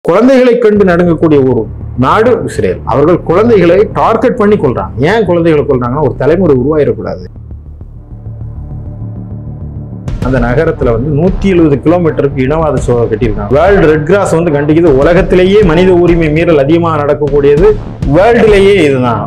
குழந்தைகளை கண்டு நடுங்கக்கூடிய ஒரு நாடு இஸ்ரேல் அவர்கள் குழந்தைகளை டார்கெட் பண்ணி கொள்றாங்க ஏன் குழந்தைகளை கொள்றாங்கன்னா ஒரு தலைமுறை உருவாயிடக்கூடாது அந்த நகரத்துல வந்து நூத்தி எழுபது கிலோமீட்டருக்கு இனவாத சோதனை கட்டியிருக்காங்க வேர்ல்டு ரெட் கிராஸ் வந்து கண்டிக்குது உலகத்திலேயே மனித உரிமை மீறல் அதிகமாக நடக்கக்கூடியது வேர்ல்டுலேயே இதுதான்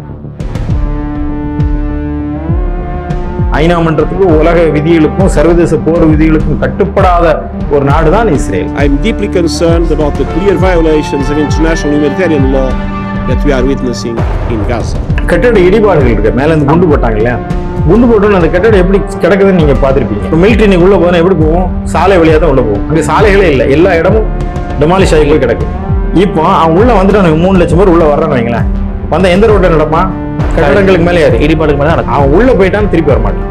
ஐநா மன்றத்துக்கு உலக விதிகளுக்கும் சர்வதேச போர் விதிகளுக்கும் கட்டுப்படாத ஒரு நாடு தான் Israel I'm deeply concerned about the clear violations of international humanitarian law that we are witnessing in Gaza. கட்டட இடிபாடுகள் இருக்கு மேல இருந்து குண்டு போட்டாங்க இல்லையா குண்டு போட்டோன்னு அந்த கட்டடம் எப்படி கிடக்குதுன்னு நீங்க பார்த்திருப்பீங்க இப்போ மிலிட்டரி நீங்க உள்ள போனா எப்படி போகும் சாலை வழியா தான் உள்ள போகும் அங்க சாலைகளே இல்லை எல்லா இடமும் டெமாலிஷ் ஆகி போய் கிடக்கு இப்போ அவன் உள்ள வந்துட்டு மூணு லட்சம் பேர் உள்ள வர்றான்னு வைங்களேன் வந்தா எந்த ரோட்ல நடப்பான் கட்டடங்களுக்கு மேலே ஏறி இடிபாடுக்கு மேல நடக்கும் அவன் உள்ள போயிட்டான்னு திருப்பி வர மாட்டான்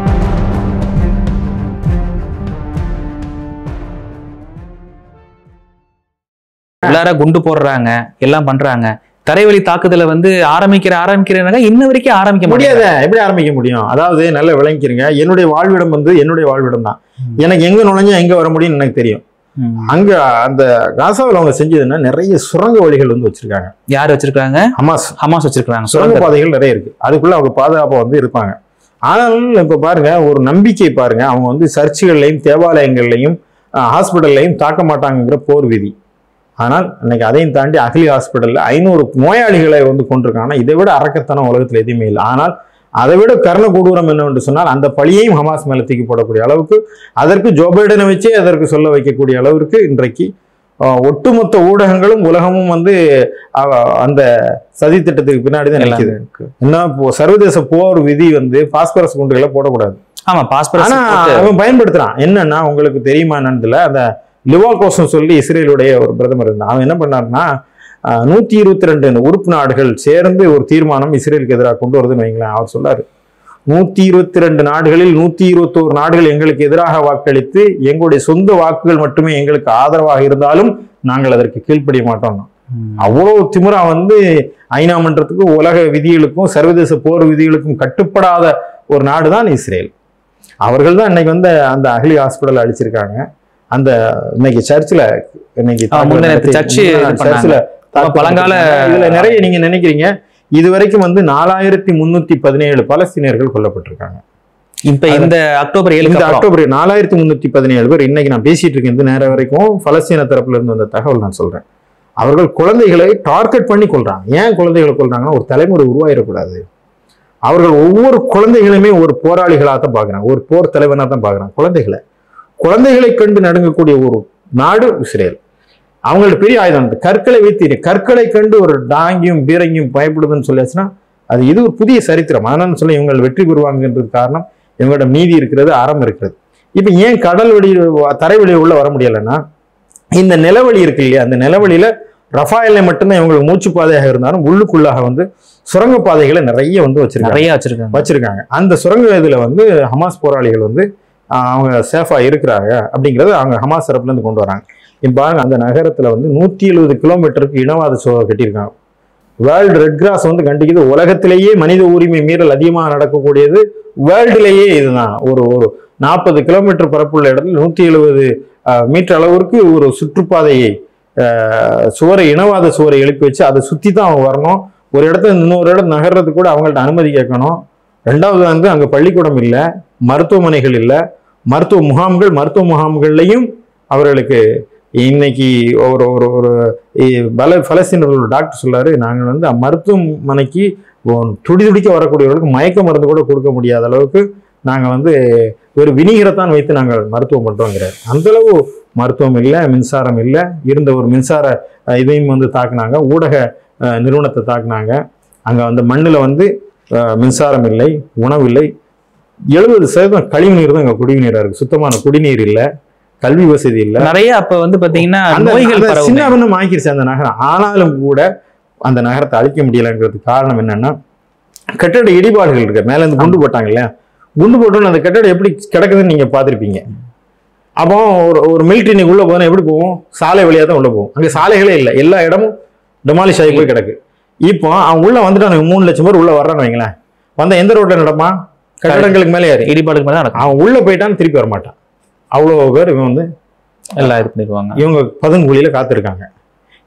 எல்லாரும் குண்டு போடுறாங்க எல்லாம் பண்றாங்க தரைவழி தாக்குதலை வந்து ஆரம்பிக்கிற ஆரம்பிக்கிறனால இன்ன வரைக்கும் ஆரம்பிக்க முடியாது முடியாத எப்படி ஆரம்பிக்க முடியும் அதாவது நல்லா விளங்கிக்கிறீங்க என்னுடைய வாழ்விடம் வந்து என்னுடைய வாழ்விடம் தான் எனக்கு எங்க நுழைஞ்சா எங்க வர முடியும்னு எனக்கு தெரியும் அங்க அந்த காசாவில் அவங்க செஞ்சதுன்னா நிறைய சுரங்க வழிகள் வந்து வச்சிருக்காங்க யார் வச்சிருக்காங்க ஹமாஸ் ஹமாஸ் வச்சிருக்காங்க சுரங்க பாதைகள் நிறைய இருக்கு அதுக்குள்ள அவங்க பாதுகாப்பா வந்து இருப்பாங்க ஆனாலும் இப்ப பாருங்க ஒரு நம்பிக்கை பாருங்க அவங்க வந்து சர்ச்சுகள்லையும் தேவாலயங்கள்லையும் ஹாஸ்பிட்டல்லையும் தாக்க மாட்டாங்கங்கிற போர் விதி ஆனால் இன்னைக்கு அதையும் தாண்டி அகலி ஹாஸ்பிட்டல்ல ஐநூறு நோயாளிகளை வந்து கொண்டிருக்காங்க இதை விட அரக்கத்தனம் உலகத்துல எதுவுமே இல்லை ஆனால் அதை விட கர்ண கொடூரம் என்னவென்று சொன்னால் அந்த பழியையும் ஹமாஸ் மேல தூக்கி போடக்கூடிய அளவுக்கு அதற்கு ஜோ பைடனை வச்சே அதற்கு சொல்ல வைக்கக்கூடிய அளவிற்கு இன்றைக்கு அஹ், ஒட்டுமொத்த ஊடகங்களும் உலகமும் வந்து அஹ், அந்த சதி திட்டத்துக்கு பின்னாடி தான் நிற்குது என்ன இப்போ சர்வதேச போர் விதி வந்து பாஸ்பரஸ் குண்டுகளை போடக்கூடாது ஆமா பாஸ்பரஸ் ஆனா அவன் பயன்படுத்துறான் என்னன்னா உங்களுக்கு தெரியுமா என்னதுல அந்த லிவாகோசம் சொல்லி இஸ்ரேலுடைய ஒரு பிரதமர் இருந்தான் அவன் என்ன பண்ணாருன்னா அஹ், நூத்தி இருபத்தி ரெண்டு உறுப்பு நாடுகள் சேர்ந்து ஒரு தீர்மானம் இஸ்ரேலுக்கு எதிராக கொண்டு வருதுன்னு வைங்களேன் அவர் சொல்லாரு நூத்தி இருபத்தி ரெண்டு நாடுகளில் நூத்தி இருபத்தோரு நாடுகள் எங்களுக்கு எதிராக வாக்களித்து எங்களுடைய சொந்த வாக்குகள் மட்டுமே எங்களுக்கு ஆதரவாக இருந்தாலும் நாங்கள் அதற்கு கீழ்ப்படிய மாட்டோம் அவ்வளவு திமிரா வந்து ஐநா மன்றத்துக்கும் உலக விதிகளுக்கும் சர்வதேச போர் விதிகளுக்கும் கட்டுப்படாத ஒரு நாடு தான் இஸ்ரேல் அவர்கள் தான் இன்னைக்கு வந்து அந்த அகலி ஹாஸ்பிட்டல் அழிச்சிருக்காங்க அந்த இன்னைக்கு சர்ச்சில் இன்னைக்கு ஆ, முந்தா நேத்து சர்ச்சு இது சர்ச்சில் பண்ணாங்க. பழங்கால இதுல நிறைய நீங்க நினைக்கிறீங்க இது வரைக்கும் வந்து நாலாயிரத்தி முன்னூத்தி பதினேழு பலஸ்தீனியர்கள் கொல்லப்பட்டிருக்காங்க இப்ப இந்த அக்டோபர் இந்த ஏழு அக்டோபர் நாலாயிரத்தி முன்னூத்தி பதினேழு பேர் இன்னைக்கு நான் பேசிட்டு இருக்கேன் இந்த நேரம் வரைக்கும் பலஸ்தீன தரப்புல இருந்து வந்த தகவல் நான் சொல்றேன் அவர்கள் குழந்தைகளை டார்கெட் பண்ணி கொள்றாங்க ஏன் குழந்தைகளை கொள்றாங்கன்னா ஒரு தலைமுறை உருவாயிடக்கூடாது அவர்கள் ஒவ்வொரு குழந்தைகளுமே ஒரு போராளிகளாக தான் பார்க்குறாங்க ஒரு போர் தலைவனாக தான் பார்க்குறாங்க குழந்தைகளை குழந்தைகளை கண்டு நடுங்கக்கூடிய ஒரு நாடு இஸ்ரேல் அவங்களோட பெரிய ஆயுதம் இந்த கற்களை வைத்து கற்களை கண்டு ஒரு டாங்கியும் பீரங்கியும் பயப்படுதுன்னு சொல்லியாச்சுன்னா அது இது ஒரு புதிய சரித்திரம் அதனால சொல்ல இவங்க வெற்றி பெறுவாங்கன்றது காரணம் இவங்களோட நீதி இருக்கிறது அறம் இருக்கிறது இப்போ ஏன் கடல் வழி தரை வழி உள்ள வர முடியலைன்னா இந்த நிலவழி இருக்கு இல்லையா அந்த நிலவழியில ரஃபாயில மட்டும்தான் இவங்களுக்கு மூச்சு பாதையாக இருந்தாலும் உள்ளுக்குள்ளாக வந்து சுரங்க பாதைகளை நிறைய வந்து வச்சிருக்காங்க நிறைய வச்சிருக்காங்க வச்சிருக்காங்க அந்த சுரங்க இதுல வந்து ஹமாஸ் போராளிகள் வந்து ஆஹ், அவங்க சேஃபா இருக்கிறாங்க அப்படிங்கறது அவங்க ஹமாஸ் தரப்புல இருந்து கொண்டு வராங்க இப்ப பாருங்க அந்த நகரத்துல வந்து நூத்தி எழுபது கிலோமீட்டருக்கு இனவாத சோதனை கட்டியிருக்காங்க வேர்ல்டு ரெட் கிராஸ் வந்து கண்டிக்குது உலகத்திலேயே மனித உரிமை மீறல் அதிகமாக நடக்கக்கூடியது வேர்ல்டுலேயே இதுதான் ஒரு ஒரு நாற்பது கிலோமீட்டர் பரப்புள்ள இடத்துல நூற்றி எழுபது மீட்டர் அளவிற்கு ஒரு சுற்றுப்பாதையை ஆஹ், சுவரை இனவாத சுவரை எழுப்பி வச்சு அதை சுற்றி தான் அவங்க வரணும் ஒரு இடத்துல இன்னொரு இடம் நகர்றதுக்கு கூட அவங்கள்ட்ட அனுமதி கேட்கணும் ரெண்டாவது வந்து அங்கே பள்ளிக்கூடம் இல்லை மருத்துவமனைகள் இல்லை மருத்துவ முகாம்கள் மருத்துவ முகாம்கள்லையும் அவர்களுக்கு இன்னைக்கு ஒரு ஒரு ஒரு இ- பல பலஸ்தீனர்கள் ஒரு டாக்டர் சொல்லாரு நாங்கள் வந்து மருத்துவமனைக்கு ஒ- துடி துடிக்க வரக்கூடியவர்களுக்கு மயக்க மருந்து கூட கொடுக்க முடியாத அளவுக்கு நாங்கள் வந்து ஒரு வினிகரத்தான் வைத்து நாங்கள் மருத்துவம் பண்ணுறோங்கிறார் அந்த அளவு மருத்துவம் இல்லை மின்சாரம் இல்லை இருந்த ஒரு மின்சார அஹ், இதையும் வந்து தாக்குனாங்க ஊடக அஹ், நிறுவனத்தை தாக்குனாங்க அங்கே வந்து மண்ணில் வந்து அஹ், மின்சாரம் இல்லை உணவு இல்லை எழுபது சதவீதம் கழிவுநீர் தான் அங்கே குடிநீராக இருக்குது சுத்தமான குடிநீர் இல்லை கல்வி வசதி இல்லை நிறைய அப்ப வந்து பாத்தீங்கன்னா அந்த நோய்கள் அந்த பரவும் சின்ன பின்னம் ஆக்கிருச்சு அந்த நகரம் ஆனாலும் கூட அந்த நகரத்தை அழிக்க முடியலங்கிறதுக்கு காரணம் என்னன்னா கட்டட இடிபாடுகள் இருக்கு மேல இருந்து குண்டு போட்டாங்க இல்லையா குண்டு போட்டோன்னு அந்த கட்டடம் எப்படி கிடக்குதுன்னு நீங்க பார்த்திருப்பீங்க அப்போ ஒரு ஒரு மிலிட்டரி நீங்க உள்ள போனா எப்படி போகும் சாலை வழியா தான் உள்ள போகும் அங்க சாலைகளே இல்லை எல்லா இடமும் டெமாலிஷ் ஆகி போய் கிடக்கு இப்போ அவன் உள்ள வந்துட்டு மூணு லட்சம் பேர் உள்ள வர்றான்னு வைங்களேன் வந்தா எந்த ரோட்ல நடப்பான் கட்டடங்களுக்கு மேலே ஏறி இடிபாடுக்கு மேல நடக்கும் அவன் உள்ள போயிட்டான்னு திருப்பி வர மாட்டான் அவ்வளோ பேர் இவன் வந்து எல்லாம் இது பண்ணிடுவாங்க இவங்க பதுங்குழியில காத்திருக்காங்க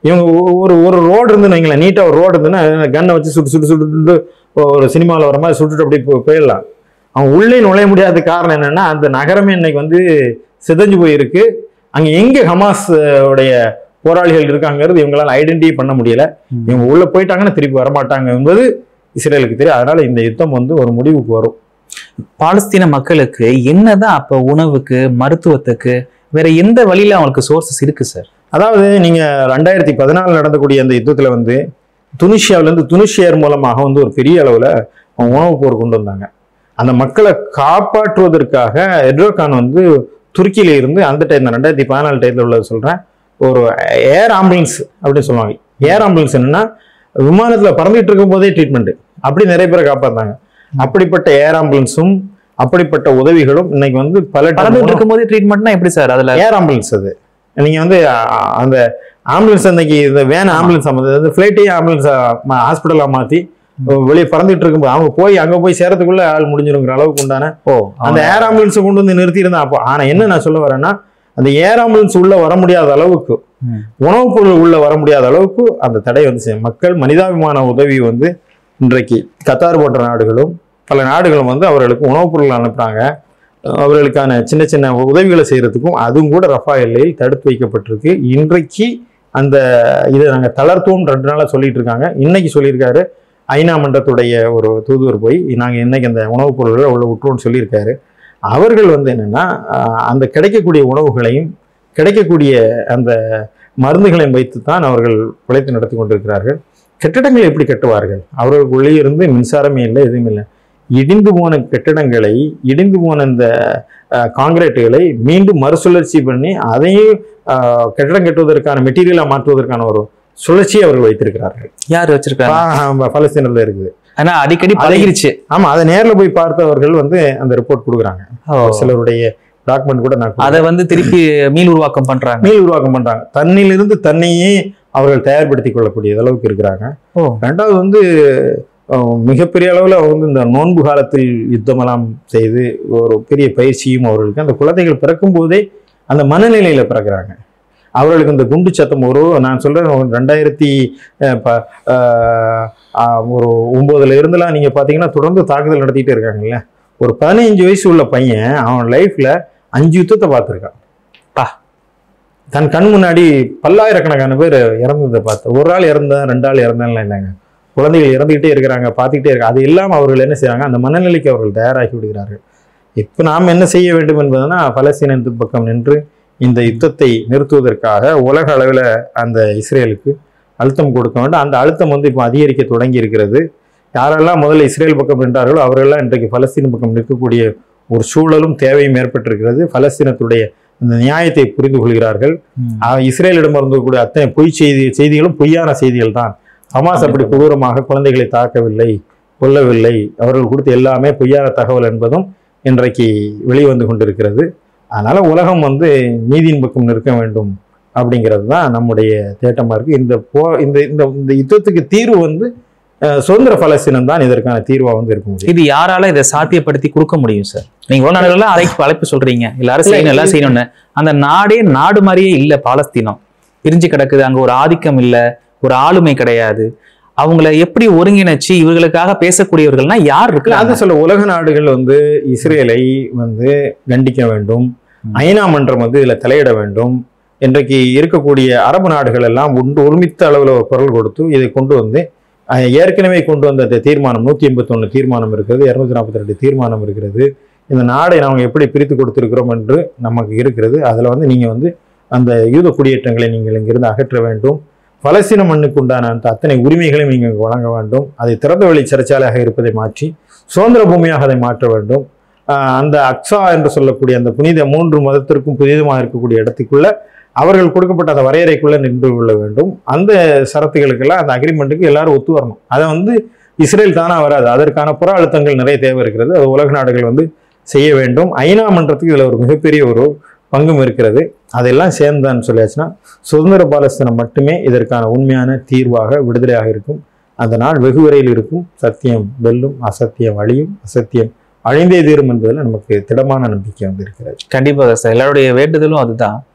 இவங்க ஒ- ஒரு ஒரு ரோடு இருந்துன்னு வைங்களேன் நீட்டாக ஒரு ரோடு இருந்துன்னா கன்னை வச்சு சுட்டு சுட்டு சுட்டு ஒரு சினிமாவில் வர மாதிரி சுட்டுட்டு அப்படி போ- போயிடலாம் அவங்க உள்ளே நுழைய முடியாத காரணம் என்னன்னா அந்த நகரமே இன்னைக்கு வந்து சிதைஞ்சு போயிருக்கு அங்கே எங்கே ஹமாஸ் அஹ், உடைய போராளிகள் இருக்காங்கிறது இவங்களால ஐடென்டிஃபை பண்ண முடியல ம். இவங்க உள்ள போயிட்டாங்கன்னா திருப்பி வரமாட்டாங்க என்பது இஸ்ரேலுக்கு தெரியும் அதனால இந்த யுத்தம் வந்து ஒரு முடிவுக்கு வரும் பாலஸ்தீன மக்களுக்கு என்னதான் அப்ப உணவுக்கு மருத்துவத்துக்கு வேற எந்த வழியில அவங்களுக்கு சோர்சஸ் இருக்கு சார் அதாவது நீங்க ரெண்டாயிரத்தி பதினாலு நடந்தக்கூடிய அந்த யுத்தத்துல வந்து துனிஷியாவுல இருந்து துனிஷியர் மூலமாக வந்து ஒரு பெரிய அளவுல அவங்க உணவுப் போர் கொண்டு வந்தாங்க அந்த மக்களை காப்பாற்றுவதற்காக எட்ரோகான் வந்து துருக்கியில இருந்து அந்த டைம் ரெண்டாயிரத்தி பதினாலு டைத்துல உள்ளது சொல்றேன் ஒரு ஏர் ஆம்புலன்ஸ் அப்படின்னு சொல்லுவாங்க ஏர் ஆம்புலன்ஸ் என்னன்னா விமானத்துல பறந்துட்டு இருக்கும் போதே ட்ரீட்மெண்ட் அப்படி நிறைய பேரை காப்பாத்தாங்க அப்படிப்பட்ட ஏர் ஆம்புலன்ஸும் அப்படிப்பட்ட உதவிகளும் இன்னைக்கு வந்து பல டன் பறந்துட்டு உணவு- இருக்கும்போது ட்ரீட்மெண்ட்னா எப்படி சார் அதுல ஏர் ஆம்புலன்ஸ் அது நீங்க வந்து அ- அந்த ஆம்புலன்ஸ் அன்னைக்கு இந்த வேன் ஆம்புலன்ஸ் அந்த ஃபிளைட்டே ஆம்புலன்ஸ் ஹாஸ்பிட்டலா மாத்தி வெளியே பறந்துட்டு இருக்கும்போது அவங்க போய் அங்க போய் சேரத்துக்குள்ள ஆள் முடிஞ்சிருங்கிற அளவுக்கு உண்டான ஓ அந்த ஏர் ஆம்புலன்ஸை கொண்டு வந்து நிறுத்தி இருந்தா அப்போ ஆனா என்ன நான் சொல்ல வரேன்னா அந்த ஏர் ஆம்புலன்ஸ் உள்ள வர முடியாத அளவுக்கு ம். உணவுப் பொருள் உள்ள வர முடியாத அளவுக்கு அந்த தடை வந்து செய்யும். மக்கள் மனிதாபிமான உதவி வந்து இன்றைக்கு கத்தார் போன்ற நாடுகளும் பல நாடுகளும் வந்து அவர்களுக்கு உணவுப் பொருள் அனுப்புறாங்க அவர்களுக்கான சின்ன சின்ன உதவிகளை செய்யறதுக்கும் அதுவும் கூட ரஃபா எல்லையில் தடுத்து வைக்கப்பட்டிருக்கு இன்றைக்கு அந்த இதை நாங்கள் தளர்த்துவோம் ரெண்டு நாளாக சொல்லிட்டு இருக்காங்க இன்னைக்கு சொல்லியிருக்காரு ஐநா மன்றத்துடைய ஒரு தூதுவர் போய் நாங்கள் இன்னைக்கு அந்த உணவுப் பொருள்களை உள்ள விட்டுருவோம்னு சொல்லியிருக்காரு அவர்கள் வந்து என்னன்னா ஆஹ், அந்த கிடைக்கக்கூடிய உணவுகளையும் கிடைக்கக்கூடிய அந்த மருந்துகளையும் வைத்து தான் அவர்கள் பிழைத்து நடத்தி கொண்டிருக்கிறார்கள் கட்டிடங்களை எப்படி கட்டுவார்கள் அவர்களுக்கு உள்ளே இருந்து மின்சாரமே இல்லை எதுவும் இல்லை இடிந்து போன கட்டிடங்களை இடிந்து போன இந்த அஹ், காங்கிரீட்டுகளை மீண்டும் மறுசுழற்சி பண்ணி அதையும் அஹ், கட்டிடம் கட்டுவதற்கான மெட்டீரியலாக மாற்றுவதற்கான ஒரு சுழற்சியை அவர்கள் வைத்திருக்கிறார்கள் யார் வச்சிருக்காங்க பா- பலஸ்தீனத்துல இருக்குது ஆனா அடிக்கடி பழகிருச்சு ஆமா அதை நேர்ல போய் பார்த்தவர்கள் வந்து அந்த ரிப்போர்ட் கொடுக்குறாங்க ஓ. சிலருடைய டாக்குமெண்ட் கூட நான் அத வந்து திருப்பி மீள் உருவாக்கம் பண்றாங்க மீள் உருவாக்கம் பண்றாங்க தன்னிலிருந்து தன்னையே அவர்கள் தயார்படுத்திக் கொள்ளக்கூடிய அளவுக்கு இருக்கிறாங்க ஓ ரெண்டாவது வந்து அஹ், மிகப்பெரிய அளவில் வந்து இந்த நோன்பு காலத்தில் யுத்தமெல்லாம் செய்து ஒரு பெரிய பயிற்சியும் அவர்களுக்கு அந்த குழந்தைகள் பிறக்கும் போதே அந்த மனநிலையில பிறக்கிறாங்க அவர்களுக்கு இந்த குண்டு சத்தம் ஒரு நான் சொல்றேன் ஒரு ரெண்டாயிரத்தி அஹ், ப- அஹ், ஆஹ், ஒரு ஒன்பதுல இருந்தெல்லாம் நீங்க பாத்தீங்கன்னா தொடர்ந்து தாக்குதல் நடத்திட்டே இருக்காங்கல்ல ஒரு பதினைஞ்சு வயசு உள்ள பையன் அவன் லைஃப்ல அஞ்சு யுத்தத்தை பார்த்துருக்கான் பா. தன் கண் முன்னாடி பல்லாயிரக்கணக்கான பேர் இறந்ததை பார்த்து ஒரு ஆள் இறந்தா ரெண்டு ஆள் இறந்தாலாம் இல்லைங்க குழந்தைகள் இறந்துகிட்டே இருக்கிறாங்க பார்த்துக்கிட்டே இருக்காங்க அது இல்லாமல் அவர்கள் என்ன செய்றாங்க அந்த மனநிலைக்கு அவர்கள் தயாராகி விடுகிறார்கள் இப்போ நாம் என்ன செய்ய வேண்டும் என்பதுனா பலஸ்தீனத்து பக்கம் நின்று இந்த யுத்தத்தை நிறுத்துவதற்காக உலக அளவில் அந்த இஸ்ரேலுக்கு அழுத்தம் கொடுக்க வேண்டும் அந்த அழுத்தம் வந்து இப்போ அதிகரிக்க தொடங்கி இருக்கிறது யாரெல்லாம் முதல்ல இஸ்ரேல் பக்கம் நின்றார்களோ அவர்களெல்லாம் இன்றைக்கு பலஸ்தீன் பக்கம் நிற்கக்கூடிய ஒரு சூழலும் தேவையும் ஏற்பட்டிருக்கிறது பலஸ்தீனத்துடைய இந்த நியாயத்தை புரிந்து கொள்கிறார்கள் ம். ஆஹ் இஸ்ரேலிடம் இருக்கக்கூடிய அத்தனை பொய் செய்தி செய்திகளும் பொய்யான செய்திகள் தான் ஹமாஸ் அப்படி கொடூரமாக குழந்தைகளை தாக்கவில்லை கொல்லவில்லை அவர்கள் கொடுத்த எல்லாமே பொய்யான தகவல் என்பதும் இன்றைக்கு வெளிவந்து கொண்டிருக்கிறது அதனால உலகம் வந்து நீதியின் பக்கம் நிற்க வேண்டும் அப்படிங்கிறது தான் நம்முடைய தேட்டமா இருக்கு இந்த போ இந்த இந்த இந்த யுத்தத்துக்கு தீர்வு வந்து அஹ், சுதந்திர பலஸ்தீனம் தான் இதற்கான தீர்வா வந்து இருக்க முடியும் இது யாரால இதை சாத்தியப்படுத்தி கொடுக்க முடியும் சார் நீங்க ஒரு நாடுகள்லாம் அழைப்பு அழைப்பு சொல்றீங்க எல்லாரும் செய்யணும் எல்லாம் செய்யணும்னு அந்த நாடே நாடு மாதிரியே இல்ல பாலஸ்தீனம் பிரிஞ்சு கிடக்குது அங்க ஒரு ஆதிக்கம் இல்ல ஒரு ஆளுமை கிடையாது அவங்கள எப்படி ஒருங்கிணைச்சு இவர்களுக்காக பேசக்கூடியவர்கள்னா யார் இல்ல, இருக்கு அது சொல்ல உலக நாடுகள் வந்து இஸ்ரேலை வந்து கண்டிக்க வேண்டும் ம். ஐநா மன்றம் வந்து இதுல தலையிட வேண்டும் இன்றைக்கு இருக்கக்கூடிய அரபு நாடுகள் எல்லாம் ஒன்று ஒருமித்த அளவில் ஒரு குரல் கொடுத்து இதை கொண்டு வந்து அஹ், ஏற்கனவே கொண்டு வந்த அந்த தீர்மானம் நூற்றி எண்பத்தொன்று தீர்மானம் இருக்கிறது இரநூத்தி நாற்பத்தி ரெண்டு தீர்மானம் இருக்கிறது இந்த நாடை நாங்கள் எப்படி பிரித்து கொடுத்திருக்கிறோம் என்று நமக்கு இருக்கிறது அதில் வந்து நீங்கள் வந்து அந்த யூத குடியேற்றங்களை நீங்கள் இங்கிருந்து அகற்ற வேண்டும் பலஸ்தீன மண்ணுக்கு உண்டான அந்த அத்தனை உரிமைகளையும் நீங்கள் வழங்க வேண்டும் அதை திறந்த வெளி சிறைச்சாலையாக இருப்பதை மாற்றி சுதந்திர பூமியாக அதை மாற்ற வேண்டும் ஆஹ் அந்த அக்ஸா என்று சொல்லக்கூடிய அந்த புனித மூன்று மதத்திற்கும் புனிதமாக இருக்கக்கூடிய இடத்துக்குள்ள அவர்கள் கொடுக்கப்பட்ட அந்த வரையறைக்குள்ள நின்று கொள்ள வேண்டும் அந்த சரத்துகளுக்கெல்லாம் அந்த அக்ரிமெண்ட்டுக்கு எல்லாரும் ஒத்து வரணும் அதை வந்து இஸ்ரேல் தானா வராது அதற்கான புற அழுத்தங்கள் நிறைய தேவை இருக்கிறது அது உலக நாடுகள் வந்து செய்ய வேண்டும் ஐநா மன்றத்துக்கு இதில் ஒரு மிகப்பெரிய ஒரு பங்கும் இருக்கிறது அதெல்லாம் சேர்ந்தான்னு சொல்லியாச்சுன்னா சுதந்திர பாலஸ்தீனம் மட்டுமே இதற்கான உண்மையான தீர்வாக விடுதலையாக இருக்கும் அந்த நாள் வெகு விரைவில் இருக்கும் சத்தியம் வெல்லும் அசத்தியம் அழியும் அசத்தியம் அழிந்தே தீரும் என்பதில் நமக்கு திடமான நம்பிக்கை வந்து இருக்கிறது கண்டிப்பாக சார் எல்லாருடைய வேண்டுதலும் அதுதான்